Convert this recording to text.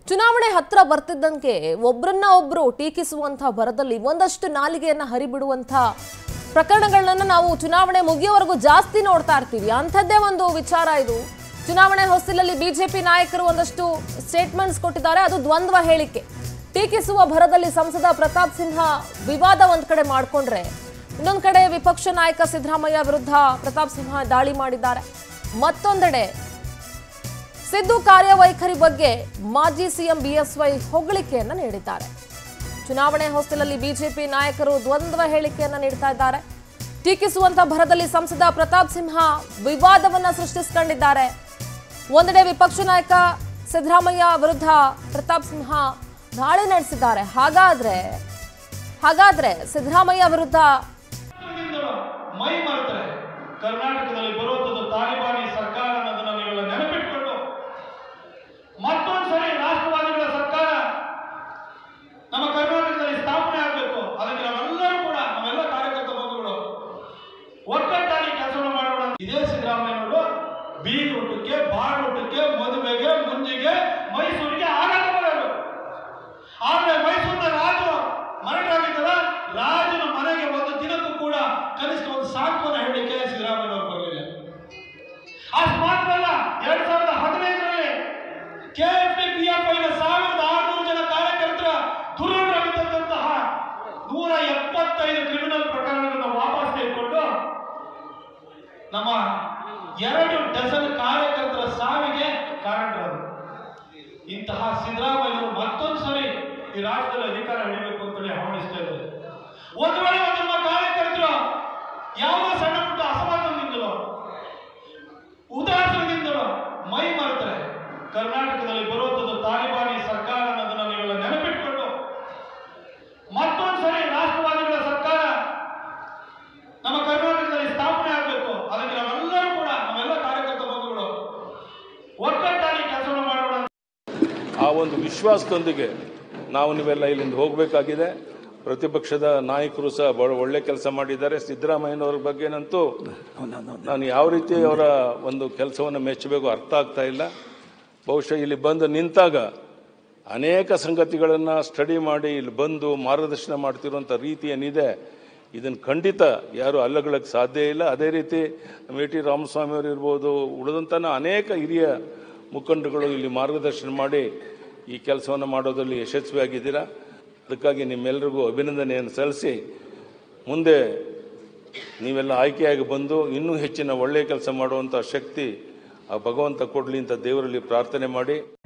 ಚುನಾವಣೆ ಹತ್ರ ಬರ್ತಿದ್ದಂಗೆ ಒಬ್ರನ್ನ ಒಬ್ರು ಟೀಕಿಸುವಂತ ಭರದಲ್ಲಿ ಒಂದಷ್ಟು ನಾಲಿಗೆಯನ್ನ ಹರಿಬಿಡುವಂತ ಪ್ರಕರಣಗಳನ್ನ ನಾವು ಚುನಾವಣೆ ಮುಗಿಯೋವರೆಗೂ ಜಾಸ್ತಿ ನೋಡ್ತಾ ಇರ್ತೀವಿ ಅಂಥದ್ದೇ ಒಂದು ವಿಚಾರ ಇದು ಚುನಾವಣೆ ಹೊಸ್ತಿಲಲ್ಲಿ ಬಿಜೆಪಿ ನಾಯಕರು ಒಂದಷ್ಟು ಸ್ಟೇಟ್ಮೆಂಟ್ಸ್ ಕೊಟ್ಟಿದ್ದಾರೆ ಅದು ದ್ವಂದ್ವ ಹೇಳಿಕೆ ಟೀಕಿಸುವ ಭರದಲ್ಲಿ ಸಂಸದ ಪ್ರತಾಪ್ ಸಿಂಹ ವಿವಾದ ಒಂದ್ ಕಡೆ ಮಾಡ್ಕೊಂಡ್ರೆ ಇನ್ನೊಂದ್ ಕಡೆ ವಿಪಕ್ಷ ನಾಯಕ ಸಿದ್ದರಾಮಯ್ಯ ವಿರುದ್ಧ ಪ್ರತಾಪ್ ಸಿಂಹ ದಾಳಿ ಮಾಡಿದ್ದಾರೆ ಮತ್ತೊಂದೆಡೆ ಸಿದ್ದು ಕಾರ್ಯವೈಖರಿ ಬಗ್ಗೆ ಮಾಜಿ ಸಿಎಂ ಬಿಎಸ್ವೈ ಹೊಗಳಿಕೆಯನ್ನ ನೀಡಿದ್ದಾರೆ ಚುನಾವಣೆ ಹೊಸ್ತಿಲಲ್ಲಿ ಬಿಜೆಪಿ ನಾಯಕರು ದ್ವಂದ್ವ ಹೇಳಿಕೆಯನ್ನ ನೀಡ್ತಾ ಇದ್ದಾರೆ ಟೀಕಿಸುವಂತ ಭರದಲ್ಲಿ ಸಂಸದ ಪ್ರತಾಪ್ ಸಿಂಹ ವಿವಾದವನ್ನ ಸೃಷ್ಟಿಸಿಕೊಂಡಿದ್ದಾರೆ ಒಂದೆಡೆ ವಿಪಕ್ಷ ನಾಯಕ ಸಿದ್ದರಾಮಯ್ಯ ವಿರುದ್ಧ ಪ್ರತಾಪ್ ಸಿಂಹ ದಾಳಿ ನಡೆಸಿದ್ದಾರೆ ಹಾಗಾದ್ರೆ ಹಾಗಾದ್ರೆ ಸಿದ್ದರಾಮಯ್ಯ ವಿರುದ್ಧ ಹಿಂದೂ ಮೈ ಮಾಡ್ತಾರೆ ಕರ್ನಾಟಕದಲ್ಲಿ ಬರುವಂಥದ್ದು ತಾಲಿಬಾನಿ ಸರ್ಕಾರ ಅನ್ನೋದನ್ನ ನೀವೆಲ್ಲ ನೆನಪಿಟ್ಕೊಂಡು ಮತ್ತೊಂದ್ಸರಿ ರಾಷ್ಟ್ರವಾದಿಗಳ ಸರ್ಕಾರ ನಮ್ಮ ಕರ್ನಾಟಕದಲ್ಲಿ ಸ್ಥಾಪನೆ ಆಗಬೇಕು ಅದಕ್ಕೆ ನಾವೆಲ್ಲರೂ ಕೂಡ ನಮ್ಮೆಲ್ಲ ಕಾರ್ಯಕರ್ತ ಬಂಧುಗಳು ಒಗ್ಗಟ್ಟಾಗಿ ಕೆಲಸವನ್ನು ಮಾಡೋಣ ಅಂತ ಇದೇ ಸಿದ್ದರಾಮಯ್ಯನವರು ಬೀಗ್ ಊಟಕ್ಕೆ ಬಾಳ್ ಊಟಕ್ಕೆ ಮದುವೆಗೆ ಮುಂಜಿಗೆ ಮೈಸೂರಿಗೆ ಆಗಾಗ ಬರೋರು ಆದ್ರೆ ಮೈಸೂರಿನ ರಾಜು ಮರಟಾಗಿದ್ದಲ್ಲ ರಾಜನ ಮನೆಗೆ ಒಂದು ದಿನಕ್ಕೂ ಕೂಡ ಕನಿಷ್ಠ ಒಂದು ಸಾಂತ್ವನ ಹೇಳಲಿಕ್ಕೆ ಸಿದ್ದರಾಮಯ್ಯ ಅವರು ಬರಲಿಲ್ಲ ಅಷ್ಟು ಮಾತ್ರ ಅಲ್ಲ ಎರಡ್ ಸಾವಿರದ ಹದಿನೈದರಲ್ಲಿ ಕೆಎಫ್ಡಿ ಪಿಎಫ್ಐನ ಸಾವಿರದ ಆರುನೂರು ಜನ ಕಾರ್ಯಕರ್ತರ ದುರುಳರಾಗಿದ್ದಂತಹ ನೂರ ಎಪ್ಪತ್ತೈದು ಕ್ರಿಮಿನಲ್ ಪ್ರಕರಣಗಳನ್ನು ವಾಪಸ್ ತೆಗೆದುಕೊಂಡು ನಮ್ಮ ಎರಡು ಡಜನ್ ಕಾರ್ಯಕರ್ತರ ಸಾವಿಗೆ ಕಾರಣರಾದರು ಇಂತಹ ಸಿದ್ದರಾಮಯ್ಯರು ಮತ್ತೊಂದು ಸರಿ ಈ ರಾಜ್ಯದಲ್ಲಿ ಅಧಿಕಾರ ಹಿಡಿಬೇಕು ಅಂತೇಳಿ ಹವಣಿಸ್ತಾ ಇದ್ದಾರೆ ಒಂದು ವೇಳೆ ಒಂದು ನಮ್ಮ ಕಾರ್ಯಕರ್ತರು ಯಾವ ಸಣ್ಣ ಪುಟ್ಟ ಅಸಮಾಧಾನದಿಂದಲೋ ಉದಾಸನದಿಂದಲೋ ಮೈ ಮಾಡ್ತಾರೆ ಕರ್ನಾಟಕದಲ್ಲಿ ಬರುವಂಥದ್ದು ತಾಲಿಬಾನಿ ಸರ್ಕಾರ ಅನ್ನೋದನ್ನ ನೀವೆಲ್ಲ ನೆನಪಿಟ್ಕೊಂಡು ಮತ್ತೊಂದು ಸರಿ ರಾಷ್ಟ್ರವಾದಿಗಳ ಸರ್ಕಾರ ನಮ್ಮ ಕರ್ನಾಟಕದಲ್ಲಿ ಸ್ಥಾಪನೆ ಆಗಬೇಕು ಅದಕ್ಕೆ ನಾವೆಲ್ಲರೂ ಕೂಡ ನಮ್ಮೆಲ್ಲ ಕಾರ್ಯಕರ್ತ ಬಂಧುಗಳು ಒಗ್ಗಟ್ಟಾಗಿ ಕೆಲಸವನ್ನು ಮಾಡೋಣ ಅಂತ ಆ ಒಂದು ವಿಶ್ವಾಸದೊಂದಿಗೆ ನಾವು ನೀವೆಲ್ಲ ಇಲ್ಲಿಂದ ಹೋಗಬೇಕಾಗಿದೆ ಪ್ರತಿಪಕ್ಷದ ನಾಯಕರು ಸಹ ಬಹಳ ಒಳ್ಳೆ ಕೆಲಸ ಮಾಡಿದ್ದಾರೆ ಸಿದ್ದರಾಮಯ್ಯನವ್ರ ಬಗ್ಗೆನಂತೂ ನಾನು ಯಾವ ರೀತಿ ಅವರ ಒಂದು ಕೆಲಸವನ್ನು ಮೆಚ್ಚಬೇಕು ಅರ್ಥ ಆಗ್ತಾ ಇಲ್ಲ ಬಹುಶಃ ಇಲ್ಲಿ ಬಂದು ನಿಂತಾಗ ಅನೇಕ ಸಂಗತಿಗಳನ್ನು ಸ್ಟಡಿ ಮಾಡಿ ಇಲ್ಲಿ ಬಂದು ಮಾರ್ಗದರ್ಶನ ಮಾಡ್ತಿರುವಂಥ ರೀತಿ ಏನಿದೆ ಇದನ್ನು ಖಂಡಿತ ಯಾರು ಅಲ್ಲಗಳಕ್ಕೆ ಸಾಧ್ಯ ಇಲ್ಲ ಅದೇ ರೀತಿ ನಮ್ಮ ಎ ಟಿ ರಾಮಸ್ವಾಮಿ ಅವರು ಇರ್ಬೋದು ಉಳಿದಂಥ ಅನೇಕ ಹಿರಿಯ ಮುಖಂಡರುಗಳು ಇಲ್ಲಿ ಮಾರ್ಗದರ್ಶನ ಮಾಡಿ ಈ ಕೆಲಸವನ್ನು ಮಾಡೋದ್ರಲ್ಲಿ ಯಶಸ್ವಿಯಾಗಿದ್ದೀರಾ ಅದಕ್ಕಾಗಿ ನಿಮ್ಮೆಲ್ಲರಿಗೂ ಅಭಿನಂದನೆಯನ್ನು ಸಲ್ಲಿಸಿ ಮುಂದೆ ನೀವೆಲ್ಲ ಆಯ್ಕೆಯಾಗಿ ಬಂದು ಇನ್ನೂ ಹೆಚ್ಚಿನ ಒಳ್ಳೆಯ ಕೆಲಸ ಮಾಡುವಂಥ ಶಕ್ತಿ ಆ ಭಗವಂತ ಕೊಡಲಿ ಅಂತ ದೇವರಲ್ಲಿ ಪ್ರಾರ್ಥನೆ ಮಾಡಿ